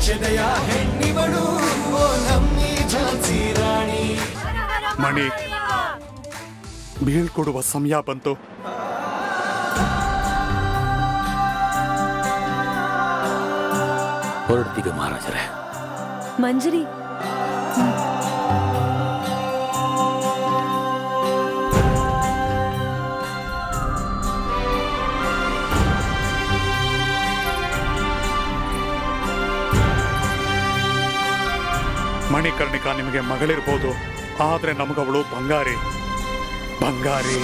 ಶೆದೆಯ ಹೆಣ್ಣಿವಳು ಓ ನಮ್ಮಿ ಝಾನ್ಸಿ ರಾಣಿ ಮಣಿ ಬೀಳ್ಕೊಡುವ ಸಮಯ ಬಂತು ಹೊರಡ್ತೀಗ ಮಹಾರಾಜರೇ ಮಂಜರಿ ಮಣಿಕರ್ಣಿಕಾ ನಿಮಗೆ ಮಗಳಿರ್ಬೋದು ಆದ್ರೆ ನಮಗವಳು ಬಂಗಾರಿ ಬಂಗಾರಿ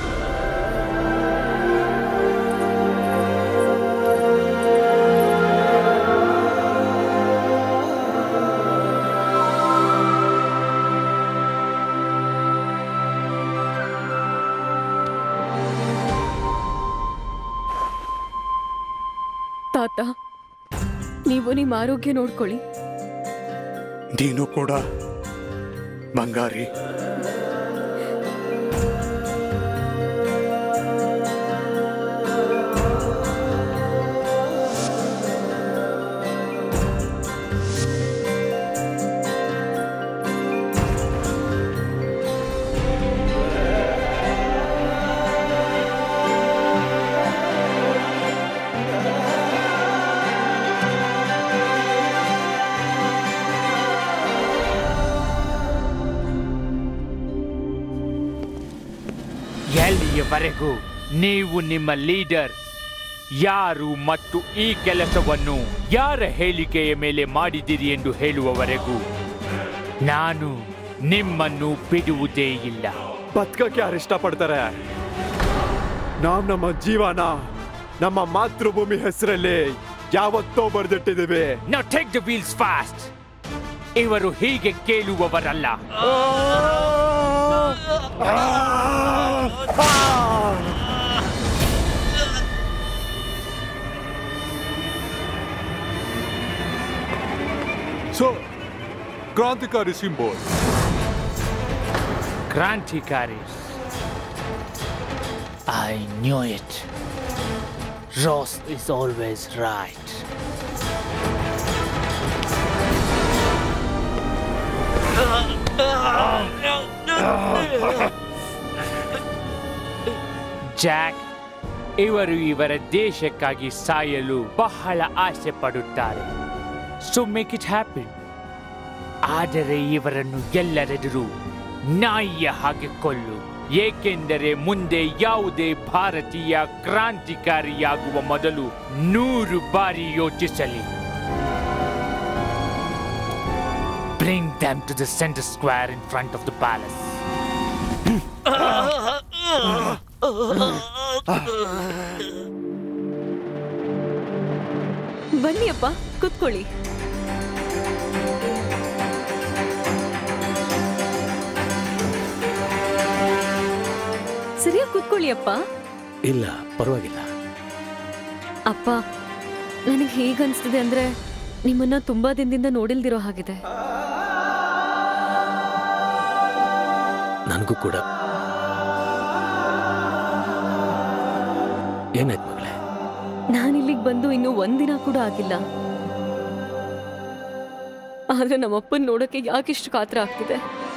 ತಾತ ನೀವು ನಿಮ್ಮ ಆರೋಗ್ಯ ನೋಡ್ಕೊಳ್ಳಿ ನೀನು ಕೂಡ ಬಂಗಾರಿ ಎಲ್ಲಿಯವರೆಗೂ ನೀವು ನಿಮ್ಮ ಲೀಡರ್ ಯಾರು ಮತ್ತು ಈ ಕೆಲಸವನ್ನು ಯಾರ ಹೇಳಿಕೆಯ ಮೇಲೆ ಮಾಡಿದಿರಿ ಎಂದು ಹೇಳುವವರೆಗೂ ನಾನು ನಿಮ್ಮನ್ನು ಬಿಡುವುದೇ ಇಲ್ಲ ಬದುಕಕ್ಕೆ ಯಾರು ಇಷ್ಟಪಡ್ತಾರೆ ನಾವ್ ನಮ್ಮ ಜೀವನ ನಮ್ಮ ಮಾತೃಭೂಮಿ ಹೆಸರಲ್ಲಿ ಯಾವತ್ತೋ ಬರೆದಿಟ್ಟಿದ್ದೀವಿ Now take the wheels fast. ಇವರು ಹೀಗೆ ಕೇಳುವವರಲ್ಲ ಸೊ ಕ್ರಾಂತಿಕಾರಿ ಸಿಂಬೋಲ್ ಕ್ರಾಂತಿಕಾರೀಸ್ I knew it Ross is always right Jack ಇವರು ಇವರ ದೇಶಕ್ಕಾಗಿ ಸಾಯಲು ಬಹಳ ಆಸೆ ಪಡುತ್ತಾರೆ ಸೊ ಮೇಕ್ ಇಟ್ ಹ್ಯಾಪನ್ ಆದರೆ ಇವರನ್ನು ಎಲ್ಲರೆದುರು ನಾಯಿಯ ಹಾಗೆ ಕೊಲ್ಲು ಏಕೆಂದರೆ ಮುಂದೆ ಯಾವುದೇ ಭಾರತೀಯ ಕ್ರಾಂತಿಕಾರಿಯಾಗುವ ಮೊದಲು ನೂರು ಬಾರಿ ಯೋಚಿಸಲಿ Bring them to the center square in front of the palace. ಬನ್ನಿ ಅಪ್ಪ ಕುತ್ಕೊಳ್ಳಿ ಸರಿಯಾಗಿ ಕುತ್ಕೊಳ್ಳಿ ಅಪ್ಪ ಇಲ್ಲ ಪರವಾಗಿಲ್ಲ ಅಪ್ಪ ನನಗೆ ಹೇಗನ್ಸ್ತಿದೆ ಅಂದ್ರೆ ನಿಮ್ಮನ್ನ ತುಂಬಾ ದಿನದಿಂದ ನೋಡಿಲ್ದಿರೋ ಹಾಗಿದೆ ನನಗೂ ಕೂಡ ಏನಾಯ್ತು ಮಗಳೇ ನಾನು ಇಲ್ಲಿಗೆ ಬಂದು ಇನ್ನು ಒಂದಿನ ಕೂಡ ಆಗಿಲ್ಲ ಆದ್ರೆ ನಮ್ಮಪ್ಪನ್ ನೋಡಕ್ಕೆ ಯಾಕಿಷ್ಟು ಕಾತರ ಆಗ್ತಿದೆ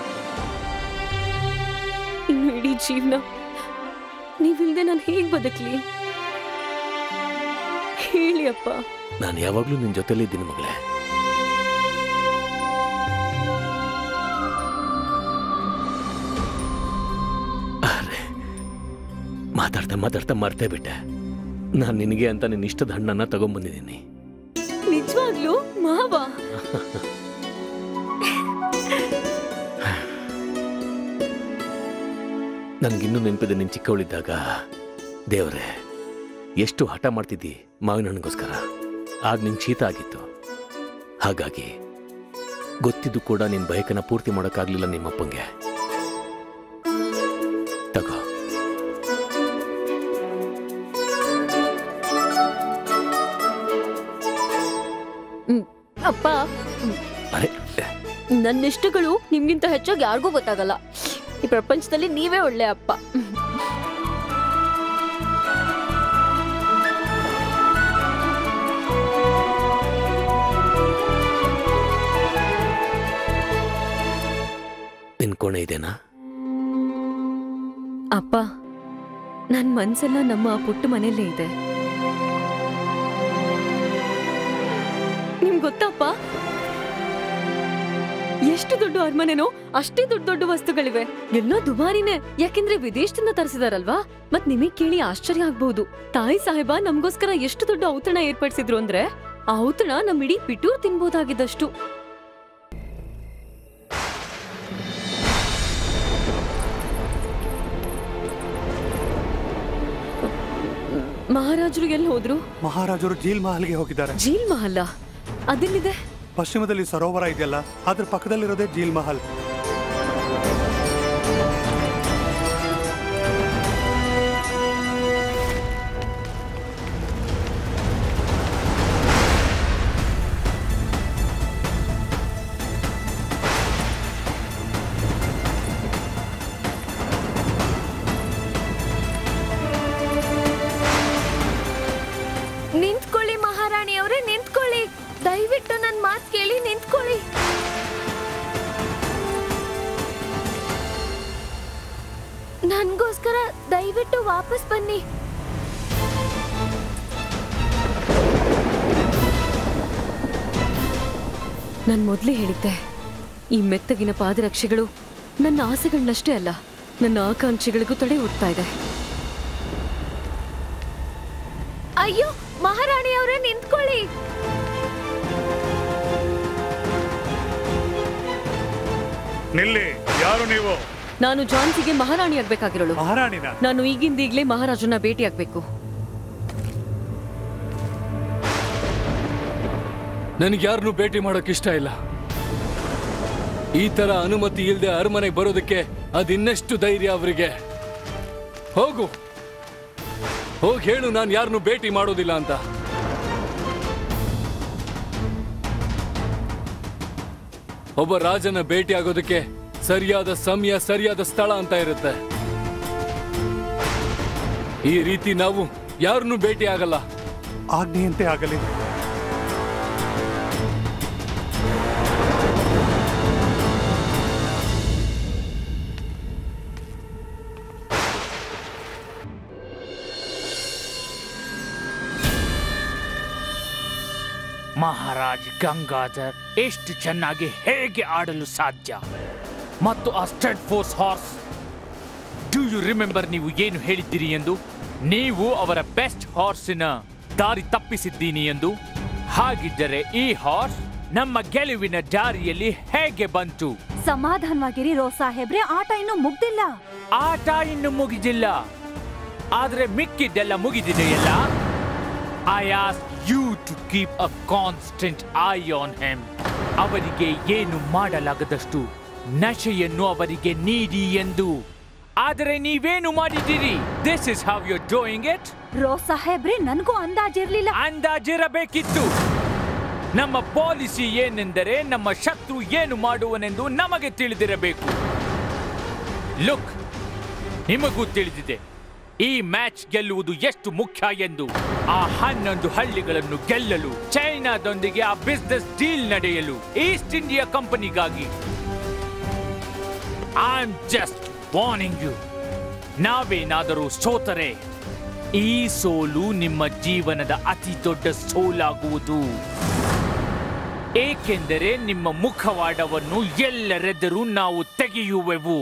ಇನ್ನು ಇಡೀ ಜೀವನ ನೀವಿಲ್ದೆ ನಾನು ಹೇಗ್ ಬದುಕ್ಲಿ ಹೇಳಿ ಅಪ್ಪ ನಾನು ಯಾವಾಗಲೂ ನಿನ್ನ ಜೊತೆಲಿ ಇದ್ದೀನಿ ಮಗಳೇ ಆದ್ರೆ ಮಾತಾಡ್ತಾ ಮಾತಾಡ್ತಾ ಮರ್ತೇ ಬಿಟ್ಟೆ ನಾನು ನಿನಗೆ ಅಂತ ನಿನ್ನ ಇಷ್ಟದ ಹಣ್ಣನ್ನ ತಗೊಂಡ್ಬಂದಿದ್ದೀನಿ ನಿಜವಾಗ್ಲೂ ಮಾವ ನನಗಿನ್ನೂ ನೆನಪಿದೆ ನೀನು ಚಿಕ್ಕವಳಿದ್ದಾಗ ದೇವರೇ ಎಷ್ಟು ಹಠ ಮಾಡ್ತಿದ್ದಿ ಮಾವಿನ ಹಣ್ಣಿಗೋಸ್ಕರ ಆಗ ನಿನ್ ಶೀತ ಆಗಿತ್ತು ಹಾಗಾಗಿ ಗೊತ್ತಿದ್ದು ಕೂಡ ನಿನ್ ಬಯಕನ ಪೂರ್ತಿ ಮಾಡೋಕ್ಕಾಗ್ಲಿಲ್ಲ ನಿಮ್ಮಪ್ಪಂಗೆ ತಗೋ ಹ್ಮ್. ಅಪ್ಪ ಅರೆ ನನ್ನ ಇಷ್ಟಗಳು ನಿಮ್ಗಿಂತ ಹೆಚ್ಚಾಗಿ ಯಾರಿಗೂ ಗೊತ್ತಾಗಲ್ಲ ಈ ಪ್ರಪಂಚದಲ್ಲಿ ನೀವೇ ಒಳ್ಳೆ ಅಪ್ಪ ಇದೆನಾ ಅಪ್ಪ ನನ್ ಮನ್ಸೆಲ್ಲ ನಮ್ಮ ಆ ಪುಟ್ಟ ಮನೆಯಲ್ಲೇ ಇದೆ ನಿಮ್ಗ್ ಗೊತ್ತಪ್ಪ ಎಷ್ಟು ದೊಡ್ಡ ಅರಮನೆನೋ ಅಷ್ಟೇ ದೊಡ್ಡ ದೊಡ್ಡ ವಸ್ತುಗಳಿವೆ ಎಲ್ಲೋ ದುಬಾರಿನೇ ಯಾಕೆಂದ್ರೆ ವಿದೇಶದಿಂದ ತರಿಸಿದಾರಲ್ವಾ ಮತ್ ನಿಮಗ್ ಕೇಳಿ ಆಶ್ಚರ್ಯ ಆಗ್ಬಹುದು ತಾಯಿ ಸಾಹೇಬ ನಮ್ಗೋಸ್ಕರ ಎಷ್ಟು ದೊಡ್ಡ ಔತಣ ಏರ್ಪಡಿಸಿದ್ರು ಅಂದ್ರೆ ಆ ಔತಣ ನಮ್ ಇಡೀ ಪಿಟೂರ್ ತಿನ್ಬೋದಾಗಿದ್ದಷ್ಟು ಮಹಾರಾಜರು ಎಲ್ಲಿ ಹೋದ್ರು ಮಹಾರಾಜರು ಜೀಲ್ ಮಹಲ್ಗೆ ಹೋಗಿದ್ದಾರೆ ಜೀಲ್ ಮಹಲ್ಲ ಅದೆಲ್ಲಿದೆ ಪಶ್ಚಿಮದಲ್ಲಿ ಸರೋವರ ಇದೆಯಲ್ಲ ಅದ್ರ ಪಕ್ಕದಲ್ಲಿರೋದೇ ಜೀಲ್ ಮಹಲ್ ನಿಂತ್ಕೊಳ್ಳಿ ಮಹಾರಾಣಿ ಅವರೇ ನಿಂತ್ಕೊಳ್ಳಿ ದಯವಿಟ್ಟು ನನ್ನ ಮಾತು ಕೇಳಿ ನಿಂತ್ಕೊಳ್ಳಿ ನನ್ಗೋಸ್ಕರ ದಯವಿಟ್ಟು ವಾಪಸ್ ಬನ್ನಿ ನಾನ್ ಮೊದ್ಲೇ ಹೇಳಿದ್ದೆ ಈ ಮೆತ್ತಗಿನ ಪಾದರಕ್ಷೆಗಳು ನನ್ನ ಆಸೆಗಳನ್ನಷ್ಟೇ ಅಲ್ಲ ನನ್ನ ಆಕಾಂಕ್ಷೆಗಳಿಗೂ ತಡೆ ಒಡ್ತಾ ಇದೆ ಅಯ್ಯೋ ಮಹಾರಾಣಿ ಅವರೇ ನಿಂತ್ಕೊಳ್ಳಿ ನಿಲ್ಲಿ ಯಾರು ನೀವು ನಾನು ಜಾನ್ಸಿಗೆ ಮಹಾರಾಣಿ ಆಗ್ಬೇಕಾಗಿರೋಳು ಮಹಾರಾಣಿನ ನಾನು ಈಗಿಂದ ಈಗ್ಲೇ ಮಹಾರಾಜನ ಭೇಟಿ ಆಗ್ಬೇಕು ನನಗೆ ಯಾರನ್ನೂ ಭೇಟಿ ಮಾಡೋಕೆ ಇಷ್ಟ ಇಲ್ಲ ಈ ತರ ಅನುಮತಿ ಇಲ್ಲದೆ ಅರಮನೆಗೆ ಬರೋದಕ್ಕೆ ಅದಿನ್ನೆಷ್ಟು ಧೈರ್ಯ ಅವರಿಗೆ ಹೋಗು ಹೋಗಿ ಹೇಳು ನಾನು ಯಾರನ್ನೂ ಭೇಟಿ ಮಾಡೋದಿಲ್ಲ ಅಂತ ಒಬ್ಬ ರಾಜನ ಭೇಟಿ ಆಗೋದಕ್ಕೆ ಸರಿಯಾದ ಸಮಯ ಸರಿಯಾದ ಸ್ಥಳ ಅಂತ ಇರುತ್ತೆ ಈ ರೀತಿ ನಾವು ಯಾರನ್ನೂ ಭೇಟಿ ಆಗಲ್ಲ ಆಜ್ಞೆಯಂತೆ ಆಗಲಿ ಮಹಾರಾಜ್ ಗಂಗಾಧರ್ ಎಷ್ಟು ಚೆನ್ನಾಗಿ ಹೇಗೆ ಆಡಲು ಸಾಧ್ಯ ಮತ್ತು ಆ stud force horse do you remember ನೀವು ಏನು ಹೇಳಿದ್ದೀರಿ ಎಂದು ನೀವು ಅವರ ಬೆಸ್ಟ್ ಹಾರ್ಸಿನ ದಾರಿ ತಪ್ಪಿಸಿದ್ದೀನಿ ಎಂದು ಹಾಗಿದ್ದರೆ ಈ ಹಾರ್ಸ್ ನಮ್ಮ ಗೆಲುವಿನ ದಾರಿಯಲ್ಲಿ ಹೇಗೆ ಬಂತು ಸಮಾಧಾನವಾಗಿರಿ ರೋ ಸಾಹೇಬ್ರೆ ಆಟ ಇನ್ನೂ ಮುಗ್ದಿಲ್ಲ ಆಟ ಇನ್ನು ಮುಗಿದಿಲ್ಲ ಆದ್ರೆ ಮಿಕ್ಕಿದ್ದೆಲ್ಲ ಮುಗಿದಿದೆಯಲ್ಲ I ask you to keep a constant eye on them ಅವರಿಗೆ ಏನು ಮಾಡಲಾಗದಷ್ಟು ನಶೆಯನ್ನು ಅವರಿಗೆ ನೀಡಿ ಎಂದು ಆದರೆ ನೀವೇನು ಮಾಡಿದ್ದೀರಿ this is how you doing it Rowe ಸಾಹೇಬ್ರೆ ನನಗೂ ಅಂದಾಜಿರ್ಲಿಲ್ಲ ಅಂದಾಜಿರಬೇಕಿತ್ತು ನಮ್ಮ ಪಾಲಿಸಿ ಏನೆಂದರೆ ನಮ್ಮ ಶತ್ರು ಏನು ಮಾಡುವನೆಂದು ನಮಗೆ ತಿಳಿದಿರಬೇಕು ಲುಕ್ ನಿಮಗೂ ತಿಳಿದಿದೆ ಈ ಮ್ಯಾಚ್ ಗೆಲ್ಲುವುದು ಎಷ್ಟು ಮುಖ್ಯ ಎಂದು ಆ ಹನ್ನೊಂದು ಹಳ್ಳಿಗಳನ್ನು ಗೆಲ್ಲಲು ಚೈನಾದೊಂದಿಗೆ ಆ ಬಿಸ್ನೆಸ್ ಡೀಲ್ ನಡೆಯಲು ಈಸ್ಟ್ ಇಂಡಿಯಾ ಕಂಪನಿಗಾಗಿ I am just warning you ನಾವೇನಾದರೂ ಸೋತರೆ ಈ ಸೋಲು ನಿಮ್ಮ ಜೀವನದ ಅತಿ ದೊಡ್ಡ ಸೋಲಾಗುವುದು ಏಕೆಂದರೆ ನಿಮ್ಮ ಮುಖವಾಡವನ್ನು ಎಲ್ಲರೆದರೂ ನಾವು ತೆಗೆಯುವೆವು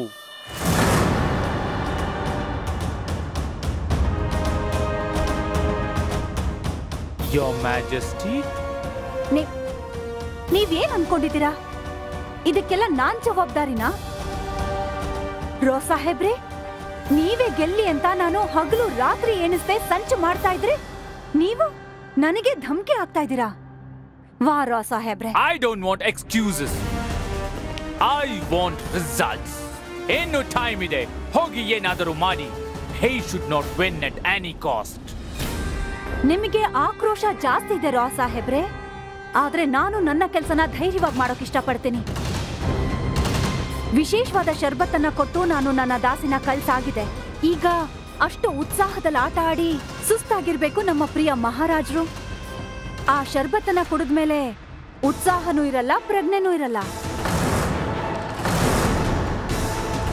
ಯೋರ್ ಮ್ಯಾಜೆಸ್ಟಿ ನೀ- ನೀವೇನ್ ಅನ್ಕೊಂಡಿದ್ದೀರಾ ಇದಕ್ಕೆಲ್ಲ ನಾನ್ ಜವಾಬ್ದಾರಿನಾ ರೋ ಸಾಹೇಬ್ರೆ ನೀವೇ ಗೆಲ್ಲಿ ಅಂತ ನಾನು ಹಗಲು ರಾತ್ರಿ ಎಣಿಸ್ದೆ ಸಂಚು ಮಾಡ್ತಾ ಇದ್ರೆ ನೀವು ನನಗೆ ಧಮಕಿ ಆಗ್ತಾ ಇದ್ದೀರಾ ವಾ ರೋ ಸಾಹೇಬ್ರೆ I don't want excuses I want results ಏನು ಟೈಮ್ ಇದೆ ಹೋಗಿ ಏನಾದರೂ ಮಾಡಿ he should not win at any cost ನಿಮಗೆ ಆಕ್ರೋಶ ಜಾಸ್ತಿ ಇದೆ ರಾ ಸಾಹೇಬ್ರೆ ಆದ್ರೆ ನಾನು ನನ್ನ ಕೆಲಸನ ಧೈರ್ಯವಾಗಿ ಮಾಡೋಕ್ ಇಷ್ಟಪಡ್ತೀನಿ ವಿಶೇಷವಾದ ಶರ್ಬತ್ತನ್ನ ಕೊಟ್ಟು ನಾನು ನನ್ನ ದಾಸಿನ ಕಳ್ಸಾಗಿದೆ ಈಗ ಅಷ್ಟು ಉತ್ಸಾಹದಲ್ಲಿ ಆಟ ಆಡಿ ಸುಸ್ತಾಗಿರ್ಬೇಕು ನಮ್ಮ ಪ್ರಿಯ ಮಹಾರಾಜರು ಆ ಶರ್ಬತ್ತನ್ನ ಕುಡಿದ್ಮೇಲೆ ಉತ್ಸಾಹನೂ ಇರಲ್ಲ ಪ್ರಜ್ಞೆನೂ ಇರಲ್ಲ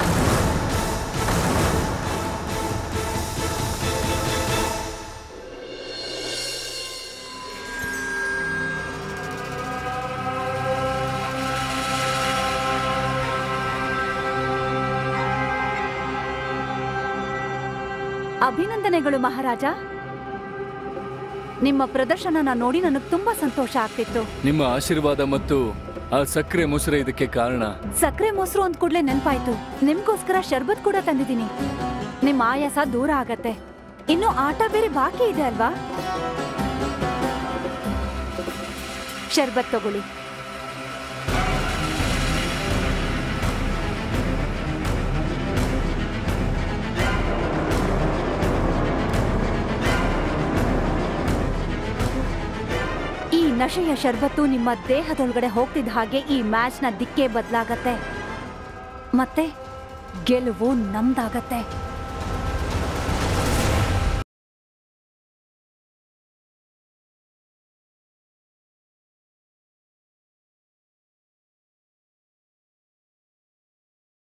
ಅಭಿನಂದನೆಗಳು ಮಹಾರಾಜ ನಿಮ್ಮ ಪ್ರದರ್ಶನನ ನೋಡಿ ನನಗೆ ತುಂಬಾ ಸಂತೋಷ ಆಗ್ತಿತ್ತು ನಿಮ್ಮ ಆಶೀರ್ವಾದ ಮತ್ತು ಆ ಸಕ್ಕರೆ ಮೊಸರೆ ಇದಕ್ಕೆ ಕಾರಣ ಸಕ್ಕರೆ ಮೊಸರು ಅಂದ್ ಕೂಡ್ಲೆ ನೆನ್ಪಾಯ್ತು ನಿಮ್ಗೋಸ್ಕರ ಶರ್ಬತ್ ಕೂಡ ತಂದಿದ್ದೀನಿ ನಿಮ್ ಆಯಾಸ ದೂರ ಆಗತ್ತೆ ಇನ್ನು ಆಟ ಬೇರೆ ಬಾಕಿ ಇದೆ ಅಲ್ವಾ ಶರ್ಬತ್ ತಗೊಳ್ಳಿ ಈ ನಶೆಯ ಶರ್ಬತ್ತು ನಿಮ್ಮ ದೇಹದೊಳಗಡೆ ಹೋಗ್ತಿದ್ದ ಹಾಗೆ ಈ ಮ್ಯಾಚ್ನ ದಿಕ್ಕೇ ಬದಲಾಗತ್ತೆ ಮತ್ತೆ ಗೆಲುವು ನಮ್ದಾಗತ್ತೆ